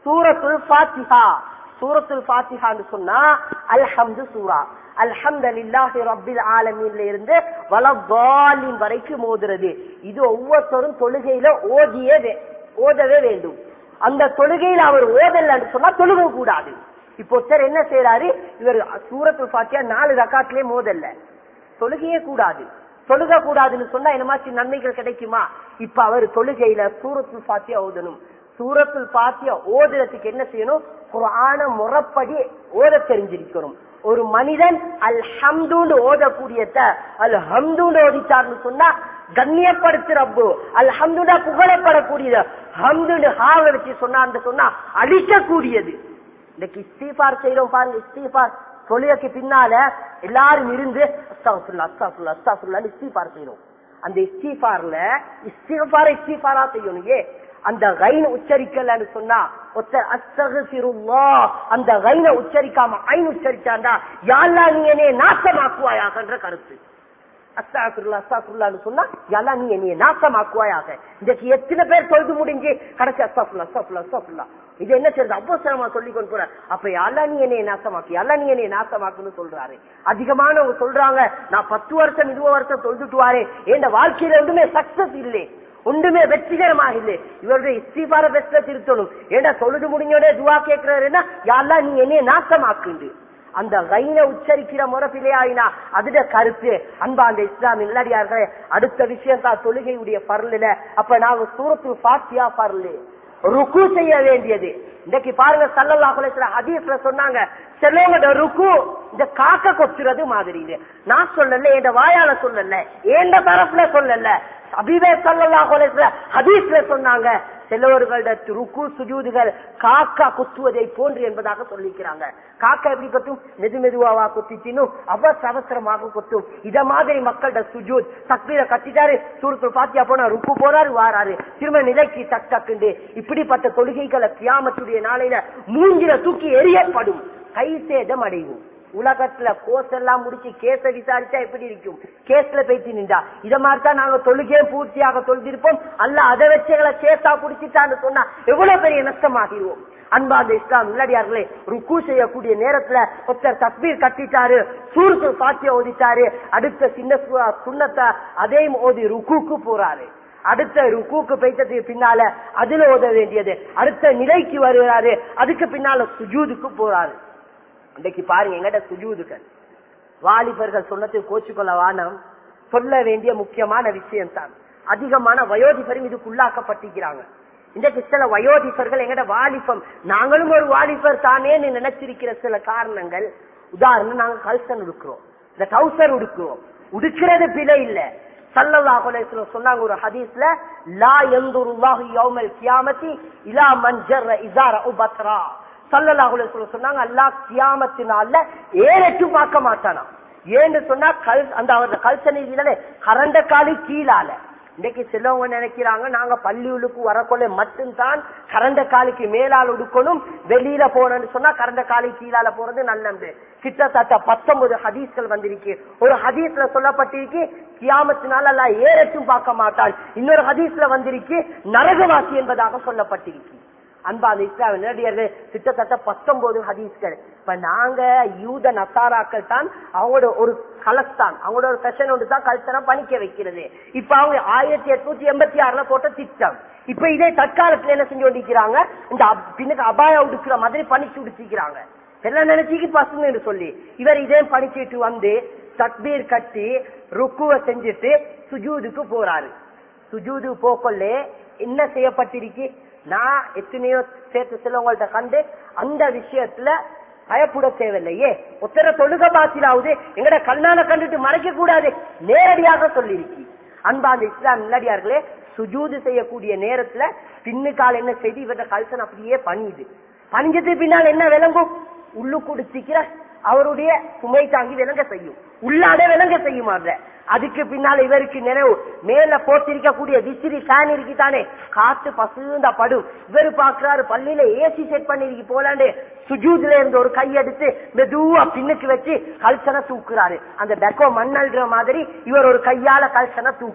சூரத்துல் ஃபாத்திஹா சூரத்துல் ஃபாத்திஹான்னு சொன்னா அல்ஹம்து சூரா அல்ஹம்துலில்லாஹி ரப்பில் ஆலமீன்ல இருந்து வலதாலின் வரைக்கும் ஓதுறது இது ஒவ்வொருத்தரும் தொழுகையில ஓதியே வே- ஓதவே வேண்டும் அந்த தொழுகையில அவர் ஓதலன்னு சொன்னா தொழுக கூடாது இப்போ ஒருத்தர் என்ன செய்யறாரு இவர் சூரத்துல் ஃபாத்தியா நாலு ரக்காத்திலே மோதல்ல தொழுகையே கூடாது தொழுக கூடாதுன்னு சொன்னா என்னமாச்சு நன்மைகள் கிடைக்குமா இப்ப அவர் தொழுகையில சூரத்துல் ஃபாத்தியா ஓதணும் சூரத்துல் ஃபாத்தியா ஓதுறதுக்கு என்ன செய்யணும் குர்ஆன முறைப்படி ஓத தெரிஞ்சிருக்கணும் ஒரு மனிதன் அல் ஹம்துன்னு ஓதக்கூடியத அல் ஹம்துன்னு ஓதிச்சார்னு சொன்னா கண்ணியப்படுத்து ரப்பு அல் ஹம்துடா புகழப்படக்கூடியது ஹம்துன்னு ஹாவ வச்சு சொன்னான்னு சொன்னா அழிக்கக்கூடியது இன்னைக்கு இஸ்தீஃபார் செய்யறோம் பாருங்க இஸ்தீஃபார் தொழுகைக்கு பின்னால எல்லாரும் இருந்து அஸ்தாஃபுல்லா அஸ்தாஃபுல்லா அஸ்தாஃபுல்லான்னு இஸ்தீஃபார் செய்யறோம் அந்த இஸ்தீஃபார்ல இஸ்தீஃபார இஸ்தீஃபாரா செய்யணும் ஏ அந்த கைன உச்சரிக்கலன்னு சொன்னா ஒருத்தர் அஸ்தகுல்லா அந்த கைன உச்சரிக்காம ஐன் உச்சரிச்சாண்டா யாழ்லா நீ என்னைய நாசமாக்குவாயாகன்ற கருத்து அஸ்தாக்குல்லா அஸ்தாக்குல்லான்னு சொன்னா எல்லாம் நீ என்னைய நாசமாக்குவாயாக இன்னைக்கு எத்தனை பேர் தொழுது முடிஞ்சு கடைசி அஸ்தாஃபுல்லா அஸ்தாஃபுல்லா அஸ்தாஃபுல்லா இது என்ன செய்யறது அவசரமா சொல்லி கொண்டு போற அப்ப அல்லா நீ என்னைய நாசமாக்கு அல்லா நீ என்னைய நாசமாக்குன்னு சொல்றாரு அதிகமானவங்க சொல்றாங்க நான் பத்து வருஷம் இருபது வருஷம் தொழுதுட்டு வாரேன் என் வாழ்க்கையில ஒன்றுமே சக்சஸ் இல்லை ஒன்றுமே வெற்றிகரமாக இல்லை இவருடைய இஸ்திபார பெஸ்ட்ல திருத்தணும் ஏன்னா தொழுது முடிஞ்சோட துவா கேட்கிறாருன்னா யாழ்லா நீ என்னைய நாசமாக்குண்டு அந்த கைன உச்சரிக்கிற முறை பிழையாயினா அதுட கருத்து அன்பா அந்த இஸ்லாம் இல்லடியார்களே அடுத்த விஷயம் தான் தொழுகையுடைய பரலில அப்ப நாங்க சூரத்து பாத்தியா பரலு ருக்கு செய்ய வேண்டியது இன்னைக்கு பாருங்க சல்லல்லாஹுல ஹதீஸ்ல சொன்னாங்க செல்லவங்க ருக்கு இந்த காக்க கொத்துறது மாதிரி இது நான் சொல்லல என் வாயால சொல்லல ஏண்ட தரப்புல சொல்லல அபிவே சல்லல்லாஹுல ஹதீஸ்ல சொன்னாங்க சிலவர்களோட ருக்கு சுஜூதுகள் காக்கா குத்துவதை போன்று என்பதாக சொல்லிக்கிறாங்க காக்கா எப்படி கொத்தும் மெது மெதுவாவா குத்திச்சினும் அவசர அவசரமாக கொத்தும் இத மாதிரி மக்களோட சுஜூத் தக்பீரை கத்திட்டாரு சூரத்தில் பாத்தியா போனா ருக்கு போறாரு வாராரு திரும்ப நிலைக்கு டக் டக்குண்டு இப்படிப்பட்ட தொழுகைகளை கியாமத்துடைய நாளையில மூஞ்சில தூக்கி எரியப்படும் கை சேதம் அடையும் உலகத்துல கோஸ் எல்லாம் முடிச்சு கேஸ விசாரிச்சா எப்படி இருக்கும் கேஸ்ல பேசி நின்றா இத மாதிரிதான் நாங்க தொழுகே பூர்த்தியாக தொழுதிருப்போம் அல்ல அதை வச்சு எங்களை கேஸா புடிச்சிட்டான்னு சொன்னா எவ்வளவு பெரிய நஷ்டமாகிடுவோம் அன்பா அந்த இஸ்லாம் உள்ளடியார்களே ருக்கு செய்யக்கூடிய நேரத்துல ஒருத்தர் தக்பீர் கட்டிட்டாரு சூருக்கு பாத்திய ஓதிட்டாரு அடுத்த சின்ன சு- சுண்ணத்தை அதையும் ஓதி ருக்குக்கு போறாரு அடுத்த ருக்குக்கு போயிட்டதுக்கு பின்னால அதுல ஓத வேண்டியது அடுத்த நிலைக்கு வருகிறாரு அதுக்கு பின்னால சுஜூதுக்கு போறாரு இன்னைக்கு பாருங்க எங்கட சுஜூதுகள் வாலிபர்கள் சொன்னது கோச்சுக்கொள்ள வானம் சொல்ல வேண்டிய முக்கியமான விஷயம் தான் அதிகமான வயோதிபரும் இதுக்குள்ளாக்கப்பட்டிருக்கிறாங்க இன்றைக்கு சில வயோதிபர்கள் எங்கட வாலிபம் நாங்களும் ஒரு வாலிபர் தானேன்னு நினைச்சிருக்கிற சில காரணங்கள் உதாரணம் நாங்க கல்சன் உடுக்கிறோம் இந்த கௌசர் உடுக்கிறோம் உடுக்கிறது பிழை இல்ல சல்லல்லாஹு அலைஹி வஸல்லம் சொன்னாங்க ஒரு ஹதீஸ்ல லா யன்துருல்லாஹு யௌமல் கியாமத்தி இலா மன் ஜர்ர இஸார உபத்ரா சல்லல்லாஹு அலைஹி வஸல்லம் சொன்னாங்க அல்லாஹ் கியாமத்தினால ஏறட்டு பார்க்க மாட்டானா ஏன்னு சொன்னா கல் அந்த அவரோட கல்சனையிலே கரண்ட காலி கீழால இன்னைக்கு சிலவங்க நினைக்கிறாங்க நாங்க பள்ளியுளுக்கு வரக்கொள்ள மட்டும்தான் கரண்ட காலுக்கு மேலால் உடுக்கணும் வெளியில போனோம்னு சொன்னா கரண்ட காலி கீழால போறது நல்லது கிட்டத்தட்ட பத்தொன்பது ஹதீஸ்கள் வந்திருக்கு ஒரு ஹதீஸ்ல சொல்லப்பட்டிருக்கு கியாமத்தினால எல்லாம் ஏறட்டும் பார்க்க மாட்டான் இன்னொரு ஹதீஸ்ல வந்திருக்கு நரகவாசி என்பதாக சொல்லப்பட்டிருக்கு அன்பா அந்த இஸ்லாம் நேரடியர்கள் கிட்டத்தட்ட பத்தொன்பது ஹதீஸ்கள் இப்ப நாங்க யூத நசாராக்கள் தான் அவங்களோட ஒரு கலஸ்தான் அவங்களோட ஒரு செஷன் ஒன்று தான் கல்ச்சரம் பணிக்க வைக்கிறது இப்ப அவங்க ஆயிரத்தி எட்நூத்தி எண்பத்தி ஆறுல போட்ட திட்டம் இப்ப இதே தற்காலத்துல என்ன செஞ்சு கொண்டிருக்கிறாங்க இந்த அப்- பின்னுக்கு அபாயா உடுக்கிற மாதிரி பணிச்சு உடுத்திக்கிறாங்க எல்லாம் நினைச்சிக்கு பசுன்னு சொல்லி இவர் இதே பணிச்சிட்டு வந்து தக்பீர் கட்டி ருக்குவ செஞ்சுட்டு சுஜூதுக்கு போறாரு சுஜூது போக்கொள்ளே என்ன செய்யப்பட்டிருக்கு நான் எத்தனையோ சேர்த்து சிலவங்கள்ட்ட கண்டு அந்த விஷயத்துல பயப்பட தேவையில்லையே ஒத்தர தொழுக பாசிலாவது எங்கட கண்ணால கண்டுட்டு மறைக்க கூடாது நேரடியாக சொல்லிருக்கு அன்பா அந்த இஸ்லாம் நல்லடியார்களே சுஜூது செய்யக்கூடிய நேரத்துல பின்னுக்கால் என்ன செய்து இவர கல்சன் அப்படியே பணியுது பணிஞ்சது பின்னால் என்ன விளங்கும் உள்ளு குடிச்சிக்கிற அவருடைய சுமை தாங்கி விளங்க செய்யும் உள்ளாட விளங்க செய்யுமாறுல அதுக்கு பின்னால இவருக்கு நினைவு மேல போட்டிருக்கக்கூடிய விசிறி ஃபேன் இருக்கு தானே காத்து பசுந்த படும் இவரு பாக்குறாரு பள்ளியில ஏசி செட் பண்ணிருக்கு போலாண்டு சுஜூதுல இருந்து ஒரு கை எடுத்து மெதுவா பின்னுக்கு வச்சு கல்சனை தூக்குறாரு அந்த பெக்கோ மண்ணல்ற மாதிரி இவர் ஒரு கையால கல்சனை தூக்க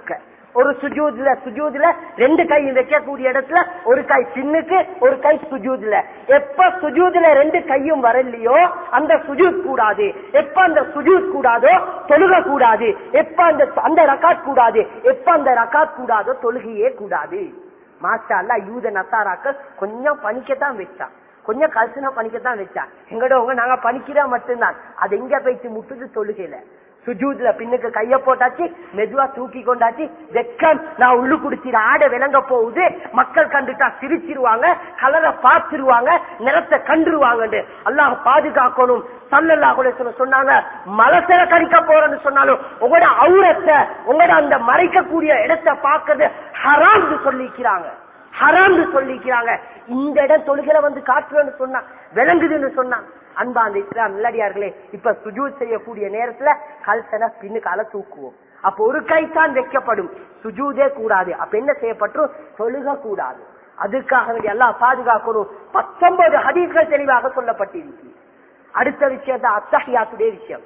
ஒரு சுஜூதுல சுஜூதுல ரெண்டு கை வைக்கக்கூடிய இடத்துல ஒரு கை பின்னுக்கு ஒரு கை சுஜூதுல எப்ப சுஜூதுல ரெண்டு கையும் வரலையோ அந்த சுஜூத் கூடாது எப்ப அந்த சுஜூத் கூடாதோ தொழுக கூடாது எப்ப அந்த அந்த ரக்காத் கூடாது எப்ப அந்த ரக்காத் கூடாதோ தொழுகையே கூடாது மாஷா அல்லா யூத நசாராக்கள் கொஞ்சம் பணிக்கத்தான் வச்சான் கொஞ்சம் கல்சனா பணிக்கத்தான் வச்சான் எங்கடவங்க நாங்க பணிக்கிறா மட்டும்தான் அது எங்க போயிட்டு முட்டுது தொழுகையில சுஜூத்ல பின்னுக்கு கைய போட்டாச்சு மெதுவா தூக்கி கொண்டாச்சு வெக்கம் நான் உள்ளு குடிச்சிட ஆட விளங்க போகுது மக்கள் கண்டுட்டா சிரிச்சிருவாங்க கலரை பார்த்துருவாங்க நிறத்தை கண்டுருவாங்க அல்லாஹ் பாதுகாக்கணும் சல்லல்லா கூட சொன்னாங்க மலசர கடிக்க போறேன்னு சொன்னாலும் உங்களோட அவுரத்தை உங்களோட அந்த மறைக்கக்கூடிய இடத்தை பார்க்கறது ஹராம்னு சொல்லிக்கிறாங்க ஹராம்னு சொல்லிக்கிறாங்க இந்த இடம் தொழுகிற வந்து காட்டுறேன்னு சொன்னா விளங்குதுன்னு சொன்னா அன்பா அந்த இஸ்லாம் நல்லடியார்களே இப்ப சுஜூத் செய்யக்கூடிய நேரத்துல கல்சனை பின்னுக்கால தூக்குவோம் அப்ப ஒரு கை தான் வைக்கப்படும் சுஜூதே கூடாது அப்ப என்ன செய்யப்பட்டும் தொழுக கூடாது அதுக்காக வேண்டிய எல்லாம் பாதுகாக்கணும் பத்தொன்பது ஹதீஸ்கள் தெளிவாக சொல்லப்பட்டிருக்கு அடுத்த விஷயம் தான் அத்தஹியாத்துடைய விஷயம்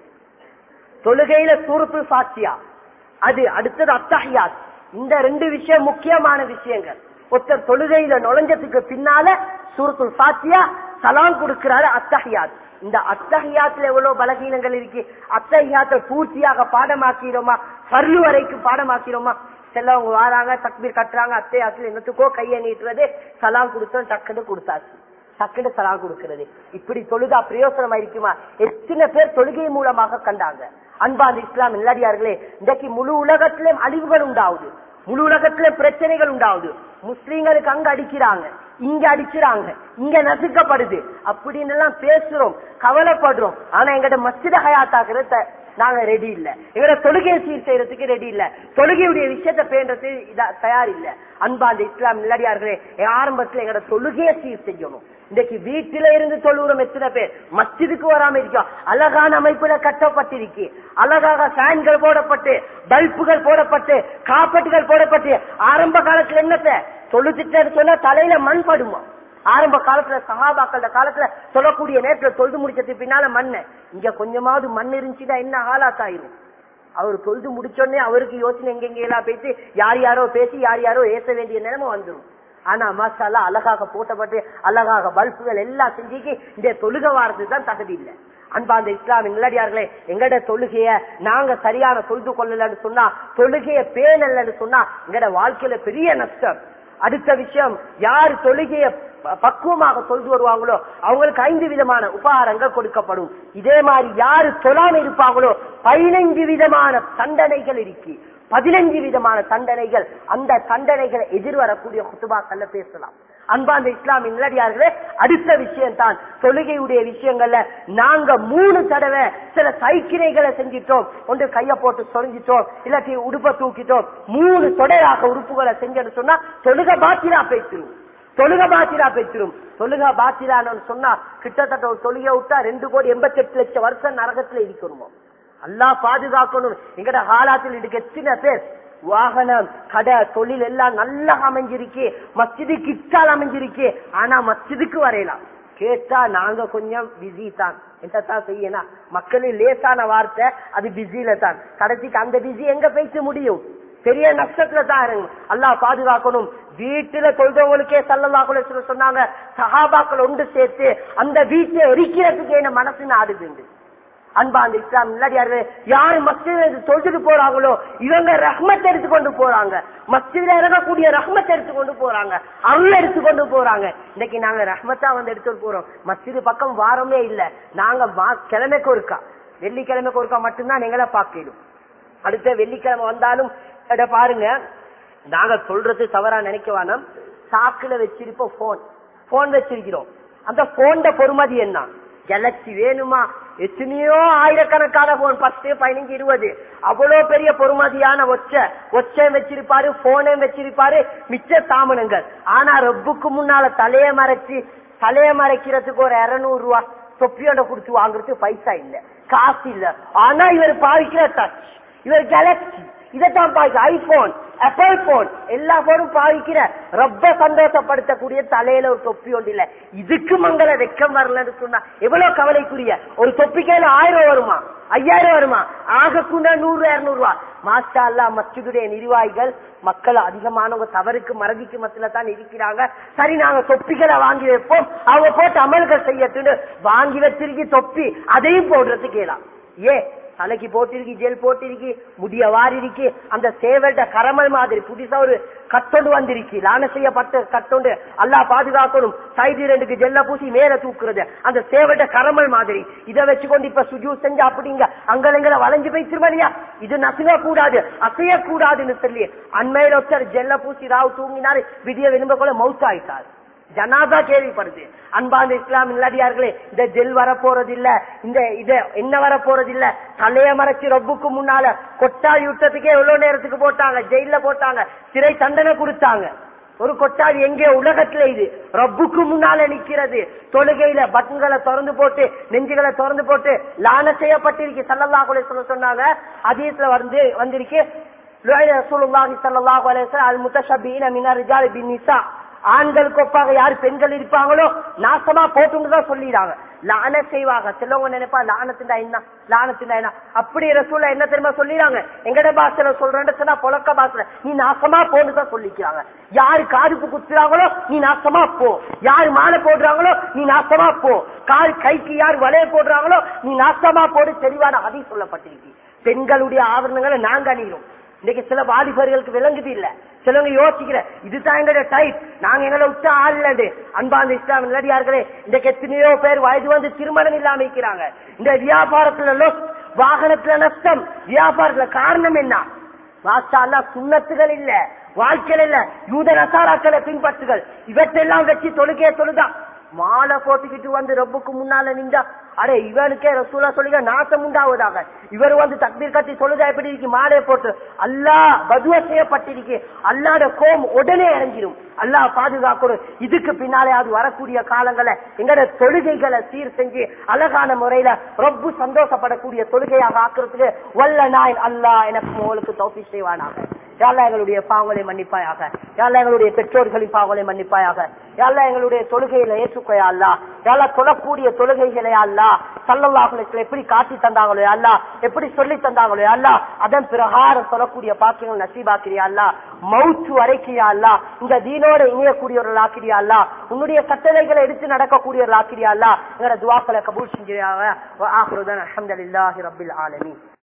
தொழுகையில சூரத்து சாட்சியா அது அடுத்தது அத்தஹியாத் இந்த ரெண்டு விஷயம் முக்கியமான விஷயங்கள் ஒருத்தர் தொழுகையில நுழைஞ்சதுக்கு பின்னால சூரத்துல் சாட்சியா சலாம் கொடுக்கிறாரு அத்தஹியாத் இந்த அத்தஹியாத்துல எவ்வளவு பலகீனங்கள் இருக்கு அத்தஹியாத்தை பூர்த்தியாக பாடமாக்கிறோமா பர்லு வரைக்கும் பாடமாக்கிறோமா சிலவங்க வாராங்க தக்பீர் கட்டுறாங்க அத்தையாத்துல என்னத்துக்கோ கையை நீட்டுறது சலாம் கொடுத்தோம் டக்குன்னு கொடுத்தாச்சு டக்குன்னு சலாம் கொடுக்கிறது இப்படி தொழுகா பிரயோசனமா இருக்குமா எத்தனை பேர் தொழுகை மூலமாக கண்டாங்க அன்பாந்த இஸ்லாம் இல்லாடியார்களே இன்றைக்கு முழு உலகத்திலும் அழிவுகள் உண்டாகுது முழு உலகத்தில பிரச்சனைகள் உண்டாகுது முஸ்லீம்களுக்கு அங்க அடிக்கிறாங்க இங்க அடிக்கிறாங்க இங்க நசுக்கப்படுது அப்படின்னு எல்லாம் பேசுறோம் கவலைப்படுறோம் ஆனா எங்கட மஸ்ஜித ஹயாத்தாக்குறது நாங்க ரெடி இல்ல எங்கட தொழுகையை சீர் செய்யறதுக்கு ரெடி இல்ல தொழுகையுடைய விஷயத்த பேண்டது தயார் இல்ல அன்பாந்த இஸ்லாம் நிலடியார்களே ஆரம்பத்துல எங்கட தொழுகையை சீர் செய்யணும் இன்னைக்கு வீட்டில இருந்து தொழுகிறோம் எத்தனை பேர் மஸ்ஜிதுக்கு வராம இருக்கோம் அழகான அமைப்புல கட்டப்பட்டிருக்கு அழகாக ஃபேன்கள் போடப்பட்டு பல்புகள் போடப்பட்டு காப்பட்டுகள் போடப்பட்டு ஆரம்ப காலத்துல என்னத்த தொழுத்துட்டு சொன்னா தலையில மண் படுமா ஆரம்ப காலத்துல சகாபாக்கள காலத்துல சொல்லக்கூடிய நேரத்துல தொழுது முடிச்சதுக்கு பின்னால மண்ணு இங்க கொஞ்சமாவது மண் இருந்துச்சுன்னா என்ன ஆளாத்தாயிரும் அவர் தொழுது முடிச்சோடனே அவருக்கு யோசனை எங்கெங்க எல்லாம் பேசி யார் யாரோ பேசி யார் யாரோ ஏச வேண்டிய நிலைமை வந்துடும் ஆனா மாசாலா அழகாக போட்டப்பட்டு அழகாக பல்புகள் எல்லாம் செஞ்சுக்கு இந்த தொழுக வாரத்துக்கு தான் தகுதி இல்லை அன்பா அந்த இஸ்லாமின் நிலடியார்களே எங்கட தொழுகைய நாங்க சரியான தொழுது கொள்ளலன்னு சொன்னா தொழுகைய பேணலன்னு சொன்னா எங்கட வாழ்க்கையில பெரிய நஷ்டம் அடுத்த விஷயம் யார் தொழுகைய பக்குவமாக தொழுது வருவாங்களோ அவங்களுக்கு ஐந்து விதமான உபகாரங்கள் கொடுக்கப்படும் இதே மாதிரி யாரு தொழாம இருப்பாங்களோ பதினைஞ்சு விதமான தண்டனைகள் இருக்கு பதினஞ்சு விதமான தண்டனைகள் அந்த தண்டனைகளை எதிர்வரக்கூடிய குத்துபாக்கள்ல பேசலாம் அன்பாந்த இஸ்லாமின் நிலடியார்களே அடுத்த விஷயம் தான் தொழுகையுடைய விஷயங்கள்ல நாங்க மூணு தடவை சில சைக்கிரைகளை செஞ்சிட்டோம் ஒன்று கைய போட்டு சொரிஞ்சிட்டோம் இல்லாட்டி உடுப்ப தூக்கிட்டோம் மூணு தொடராக உறுப்புகளை செஞ்சோன்னு சொன்னா தொழுக பாத்திரா பேசிடும் தொழுக பாத்திரா பெற்றிரும் தொழுக பாத்திரான்னு சொன்னா கிட்டத்தட்ட ஒரு தொழுகை விட்டா ரெண்டு கோடி எண்பத்தி எட்டு லட்சம் வருஷம் நரகத்துல இருக்கணுமோ அல்லா பாதுகாக்கணும் எங்கட காலாத்தில் இதுக்கு எத்தனை பேர் வாகனம் கடை தொழில் எல்லாம் நல்லா அமைஞ்சிருக்கு மஸ்ஜிது கிட்டால் அமைஞ்சிருக்கு ஆனா மஸ்ஜிதுக்கு வரையலாம் கேட்டா நாங்க கொஞ்சம் பிஸி தான் என்னத்தான் செய்யணும் மக்களின் லேசான வார்த்தை அது பிஸில தான் கடைசிக்கு அந்த பிஸி எங்க பேச முடியும் பெரிய நஷ்டத்துல தான் இருங்க அல்லாஹ் பாதுகாக்கணும் வீட்டுல தொழுதவங்களுக்கே சல்லல்லாஹுல சொன்னாங்க சஹாபாக்கள் ஒன்று சேர்த்து அந்த வீட்டை எரிக்கிறதுக்கு என்ன மனசு நாடுதுண்டு அன்பா அந்த இஸ்லாம் இல்லாடியாரு யாரு மஸ்ஜித் தொழுதுட்டு போறாங்களோ இவங்க ரஹ்மத் எடுத்துக்கொண்டு போறாங்க மஸ்ஜித்ல இறங்கக்கூடிய ரஹ்மத் எடுத்துக்கொண்டு போறாங்க அருள் எடுத்துக்கொண்டு போறாங்க இன்னைக்கு நாங்க ரஹ்மத்தா வந்து எடுத்துட்டு போறோம் மஸ்ஜிது பக்கம் வாரமே இல்ல நாங்க மா- கிழமைக்கு ஒருக்கா வெள்ளிக்கிழமைக்கு ஒருக்கா மட்டும்தான் எங்களை பார்க்கணும் அடுத்த வெள்ளிக்கிழமை வந்தாலும் இத பாருங்க நாங்க சொல்றது தவறா நினைக்க வேணாம் சாக்குல வச்சிருப்போம் போன் போன் வச்சிருக்கிறோம் அந்த போன்ட பொறுமதி என்ன கேலக்சி வேணுமா எத்தனையோ ஆயிரக்கணக்கான போன் பத்து பதினஞ்சு இருபது அவ்வளவு பெரிய பொறுமதியான ஒச்ச ஒச்சையும் வச்சிருப்பாரு போனையும் வச்சிருப்பாரு மிச்ச தாமனங்கள் ஆனா ரப்புக்கு முன்னால தலைய மறைச்சு தலைய மறைக்கிறதுக்கு ஒரு இருநூறு ரூபா தொப்பியோட குடுத்து வாங்குறதுக்கு பைசா இல்ல காசு இல்ல ஆனா இவர் பாவிக்கிற டச் இவர் கேலக்சி இதைத்தான் பாய்க்க ஐபோன் ஆப்பிள் போன் எல்லா போனும் பாவிக்கிற ரொம்ப சந்தோஷப்படுத்தக்கூடிய தலையில ஒரு தொப்பி ஒன்று இல்ல இதுக்கு மங்கள வெக்கம் வரலன்னு சொன்னா எவ்வளவு கவலைக்குரிய ஒரு தொப்பிக்கையில ஆயிரம் வருமா ஐயாயிரம் வருமா ஆக கூட நூறு இருநூறு ரூபா மாஸ்டா அல்லா மஸ்ஜிதுடைய நிர்வாகிகள் மக்கள் அதிகமானவங்க தவறுக்கு மறதிக்கு மத்தியில தான் இருக்கிறாங்க சரி நாங்க தொப்பிகளை வாங்கி வைப்போம் அவங்க போட்டு அமல்கள் செய்யட்டுன்னு வாங்கி வச்சிருக்கி தொப்பி அதையும் போடுறதுக்கு கேலாம் ஏ தலைக்கு போட்டிருக்கி ஜெல் போட்டிருக்கி முடிய வாரி இருக்கு அந்த சேவல்ட கரமல் மாதிரி புதுசா ஒரு கட்டொண்டு வந்திருக்கு லான செய்யப்பட்ட கட்டொண்டு அல்லா பாதுகாக்கணும் சைடு ரெண்டுக்கு ஜெல்ல பூசி மேல தூக்குறது அந்த சேவல்ட கரமல் மாதிரி இதை வச்சுக்கொண்டு இப்ப சுஜு செஞ்சு அப்படிங்க அங்கலங்களை வளைஞ்சு போய் திருமணியா இது நசுங்க கூடாது அசைய கூடாதுன்னு சொல்லி அண்மையில ஒருத்தர் ஜெல்ல பூசி ராவ் தூங்கினாரு விதிய விரும்ப கூட மவுத் ஆயிட்டார் ஜனாதா கேள்விப்படுது அன்பாந்த இஸ்லாம் இல்லாடியார்களே இந்த ஜெல் வர போறது இல்ல இந்த இத என்ன வர போறது இல்ல தலைய மறைச்சு ரொப்புக்கு முன்னால கொட்டாவி யுத்தத்துக்கே எவ்வளவு நேரத்துக்கு போட்டாங்க ஜெயில போட்டாங்க சிறை தண்டனை கொடுத்தாங்க ஒரு கொட்டாவி எங்கே உலகத்துல இது ரப்புக்கு முன்னால நிக்கிறது தொழுகையில பட்டன்களை திறந்து போட்டு நெஞ்சுகளை திறந்து போட்டு லான செய்யப்பட்டிருக்கு சல்லல்லா சொல்ல சொன்னாங்க அதீஸ்ல வந்து வந்திருக்கு ரசூலுல்லாஹி ஸல்லல்லாஹு அலைஹி வஸல்லம் அல் முத்தஷபீன மின ரிஜாலி பின்னிசா ஆண்களுக்கு ஒப்பாக யார் பெண்கள் இருப்பாங்களோ நாசமா போட்டுன்னு தான் சொல்லிடுறாங்க லான செய்வாங்க சிலவங்க நினைப்பா லானத்தின் என்ன லானத்தின் என்ன அப்படி ரசூல என்ன தெரியுமா சொல்லிடுறாங்க எங்கட பாசல சொல்றேன்னு சொன்னா புழக்க பாசல நீ நாசமா போன்னு தான் சொல்லிக்கிறாங்க யாரு காதுக்கு குத்துறாங்களோ நீ நாசமா போ யாரு மாலை போடுறாங்களோ நீ நாசமா போ கால் கைக்கு யார் வலைய போடுறாங்களோ நீ நாசமா போடு தெளிவான அதி சொல்லப்பட்டிருக்கு பெண்களுடைய ஆவரணங்களை நாங்க அணிகிறோம் இன்னைக்கு சில வாலிபர்களுக்கு விளங்குது இல்ல சிலவங்க யோசிக்கிற இதுதான் எங்களோட டைப் நாங்க எங்களை விட்டு ஆள்லண்டு அன்பாந்த இஸ்லாம் நல்லடியார்களே இன்றைக்கு எத்தனையோ பேர் வயது வந்து திருமணம் இல்லாம இருக்கிறாங்க இந்த வியாபாரத்துல லொஸ் வாகனத்துல நஷ்டம் வியாபாரத்துல காரணம் என்ன மாஸ்டா சுண்ணத்துகள் இல்ல வாழ்க்கையில இல்ல யூத நசாராக்களை பின்பற்றுகள் இவற்றெல்லாம் வச்சு தொழுகைய தொழுதான் மாலை போட்டுக்கிட்டு வந்து ரப்புக்கு முன்னால நின்றா அடே இவனுக்கே ரசூலா சொல்லுங்க நாசம் உண்டாவதாக இவர் வந்து தக்பீர் கட்டி சொல்லுதா எப்படி இருக்கு மாலையை போட்டு அல்லாஹ் பதுவ செய்யப்பட்டிருக்கு அல்லாட கோம் உடனே இறங்கிடும் அல்லாஹ் பாதுகாக்கணும் இதுக்கு பின்னாலே அது வரக்கூடிய காலங்களை எங்கட தொழுகைகளை சீர் செஞ்சு அழகான முறையில ரொம்ப சந்தோஷப்படக்கூடிய தொழுகையாக ஆக்குறதுக்கு வல்ல நாய் அல்லாஹ் எனக்கு உங்களுக்கு தோப்பி செய்வானாக யாழ்லா எங்களுடைய பாவங்களை மன்னிப்பாயாக யாழ்லா எங்களுடைய பெற்றோர்களின் பாவங்களை மன்னிப்பாயாக யாழ்லா எங்களுடைய தொழுகையில ஏற்றுக்கொயா அல்லா யாழ்லா தொழக்கூடிய தொழுகைகளை அல்லா சல்லல்லாஹுல எப்படி காட்டி தந்தாங்களோ அல்லா எப்படி சொல்லி தந்தாங்களோ அல்லா அதன் பிரகாரம் சொல்லக்கூடிய பாக்கியங்கள் நசீபாக்கிறியா அல்லா மவுத்து வரைக்கிறியா அல்லா இந்த தீனோட இணையக்கூடியவர்கள் ஆக்கிறியா அல்லா உன்னுடைய கட்டளைகளை எடுத்து நடக்கக்கூடியவர்கள் ஆக்கிறியா அல்லா எங்களோட துவாக்களை கபூல் செஞ்சியாக ஆஹ்ருதன் அஹமதுல்லாஹி ரபில் ஆலமீன்